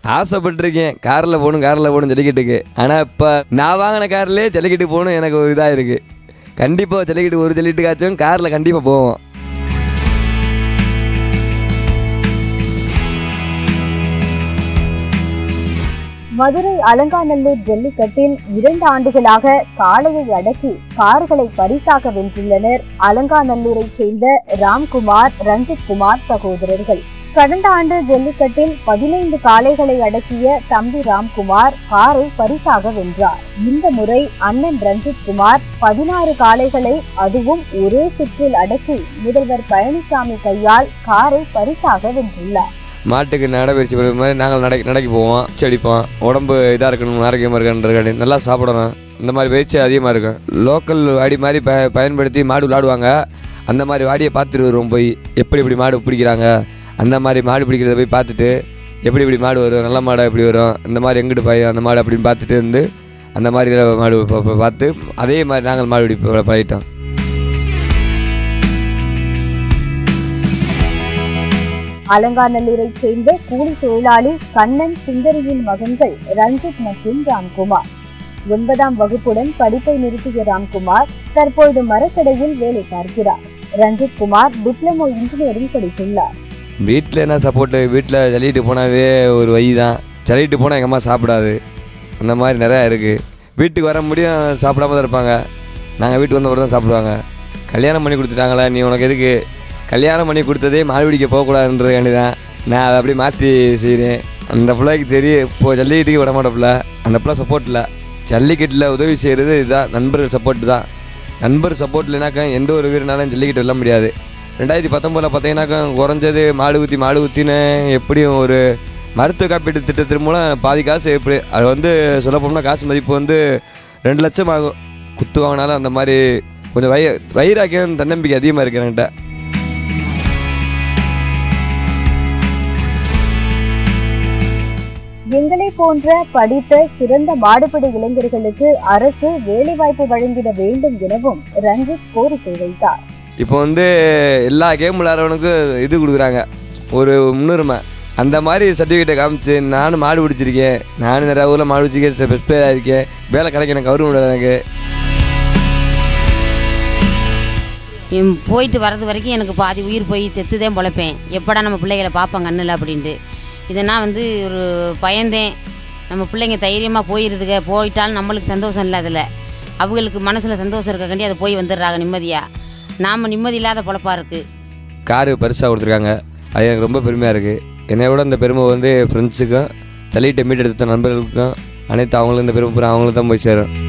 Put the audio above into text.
ஆசைப்பட்டிருக்கேன் காரில் போகணும் காரில் போகணும் ஜல்லிக்கட்டுக்கு ஆனால் இப்போ நான் வாங்கின கார்லேயே ஜல்லிக்கட்டு போகணும் எனக்கு ஒரு இதாக இருக்குது கண்டிப்பாக ஜல்லிக்கட்டு ஒரு ஜல்லிக்கட்டுக்காச்சும் காரில் கண்டிப்பாக போவோம் மதுரை அலங்காநல்லூர் ஜல்லிக்கட்டில் இரண்டு ஆண்டுகளாக காளையை அடக்கி கார்களை பரிசாக வென்றுள்ளனர் அலங்காநல்லூரைச் சேர்ந்த ராம்குமார் ரஞ்சித் குமார் சகோதரர்கள் கடந்த ஆண்டு ஜல்லிக்கட்டில் பதினைந்து காளைகளை அடக்கிய தம்பி ராம்குமார் காரை பரிசாக வென்றார் இந்த முறை அண்ணன் ரஞ்சித் குமார் பதினாறு காளைகளை அதுவும் ஒரே சுற்றில் அடக்கி முதல்வர் பழனிசாமி கையால் காரை பரிசாக வென்றுள்ளார் மாட்டுக்கு நடைபயிற்சி பண்ணுற மாதிரி நாங்கள் நடை நடைக்கு போவோம் செடிப்போம் உடம்பு இதாக இருக்கணும் ஆரோக்கியமாக இருக்கணுன்றது நல்லா சாப்பிடணும் இந்த மாதிரி பயிற்சி அதிகமாக இருக்கும் லோக்கல் வாடி மாதிரி ப பயன்படுத்தி மாடு விளாடுவாங்க அந்த மாதிரி வாடியை பார்த்துட்டு வருவோம் போய் எப்படி எப்படி மாடு பிடிக்கிறாங்க அந்த மாதிரி மாடு பிடிக்கிறத போய் பார்த்துட்டு எப்படி எப்படி மாடு வரும் நல்ல மாடு எப்படி வரும் இந்த மாதிரி எங்கிட்டு பாயும் அந்த மாடு அப்படின்னு பார்த்துட்டு இருந்து அந்த மாதிரி மாடு பா- பா- பார்த்து அதே மாதிரி நாங்கள் மாடு பிடி பழகிட்டோம் அலங்காநல்லூரைச் சேர்ந்த கூலி தொழிலாளி கண்ணன் சுந்தரியின் மகன்கள் ரஞ்சித் மற்றும் ராம்குமார் ஒன்பதாம் வகுப்புடன் படிப்பை நிறுத்திய ராம்குமார் தற்பொழுது மரக்கடையில் வேலை பார்க்கிறார் ரஞ்சித் குமார் டிப்ளமோ இன்ஜினியரிங் படித்துள்ளார் வீட்டில் என்ன சப்போர்ட்டு வீட்டில் ஜல்லிட்டு போனாவே ஒரு வழி தான் ஜல்லிட்டு போனால் எங்கள் அம்மா சாப்பிடாது அந்த மாதிரி நிறையா இருக்குது வீட்டுக்கு வர முடியும் சாப்பிடாம தான் இருப்பாங்க நாங்கள் வீட்டுக்கு வந்த தான் சாப்பிடுவாங்க கல்யாணம் பண்ணி கொடுத்துட்டாங்களே நீ உனக்கு எதுக்கு கல்யாணம் பண்ணி கொடுத்ததே மாடு பிடிக்க போகக்கூடாதுன்றது தான் நான் அதை அப்படியே மாற்றி செய்கிறேன் அந்த பிள்ளைக்கு தெரியும் இப்போ ஜல்லிக்கட்டுக்கு விட மாட்ட பிள்ளை அந்த பிள்ளை சப்போர்ட் இல்லை ஜல்லிக்கட்டில் உதவி செய்கிறது இதுதான் நண்பர்கள் சப்போர்ட் தான் நண்பர் சப்போர்ட் இல்லைனாக்கா எந்த ஒரு வீரனாலும் ஜல்லிக்கட்டு வெல்ல முடியாது ரெண்டாயிரத்தி பத்தொம்போதில் பார்த்தீங்கன்னாக்கா குறைஞ்சது மாடு ஊற்றி மாடு ஊற்றின்னு எப்படியும் ஒரு மருத்துவ காப்பீட்டு திட்டத்தின் மூலம் பாதி காசு எப்படி அது வந்து சொல்ல போனால் காசு மதிப்பு வந்து ரெண்டு லட்சம் ஆகும் குத்து வாங்கினாலும் அந்த மாதிரி கொஞ்சம் வய வயிறாக்கியம் தன்னம்பிக்கை அதிகமாக இருக்கு என்கிட்ட எங்களை போன்ற படித்த சிறந்த மாடுபிடி இளைஞர்களுக்கு அரசு வேலைவாய்ப்பு வழங்கிட வேண்டும் எனவும் ரஞ்சித் கோரிக்கை வைத்தார் இப்போ வந்து எல்லா கேம் விளையாடுறவனுக்கும் இது கொடுக்குறாங்க ஒரு முன்னுரிமை அந்த மாதிரி சர்டிஃபிகேட்டை காமிச்சு நானும் மாடு பிடிச்சிருக்கேன் நானும் நிறைய ஊரில் மாடு பிடிச்சிருக்கேன் பெஸ்ட் பிளேயராக இருக்கேன் வேலை கிடைக்க எனக்கு கவர்மெண்ட் எனக்கு இம் போயிட்டு வரது வரைக்கும் எனக்கு பாதி உயிர் போய் செத்துதான் பொழைப்பேன் எப்படா நம்ம பிள்ளைகளை பார்ப்போம் கண்ணில் அப்படின்ட்டு இதனால் வந்து ஒரு பயந்தேன் நம்ம பிள்ளைங்க தைரியமாக போயிருதுங்க போயிட்டாலும் நம்மளுக்கு சந்தோஷம் இல்லை அதில் அவங்களுக்கு மனசில் சந்தோஷம் இருக்கக்காண்டி அதை போய் வந்துடுறாங்க நிம்மதியாக நாம் நிம்மதி இல்லாத பொழப்பா இருக்குது காரு பரிசாக கொடுத்துருக்காங்க அது எனக்கு ரொம்ப பெருமையாக இருக்குது என்னை விட இந்த பெருமை வந்து ஃப்ரெண்ட்ஸுக்கும் தள்ளிட்டு மீட் எடுத்த நண்பர்களுக்கும் அனைத்து அவங்களும் இந்த பெருமை பூரா அவங்களுக்கு தான் போய் சேரும்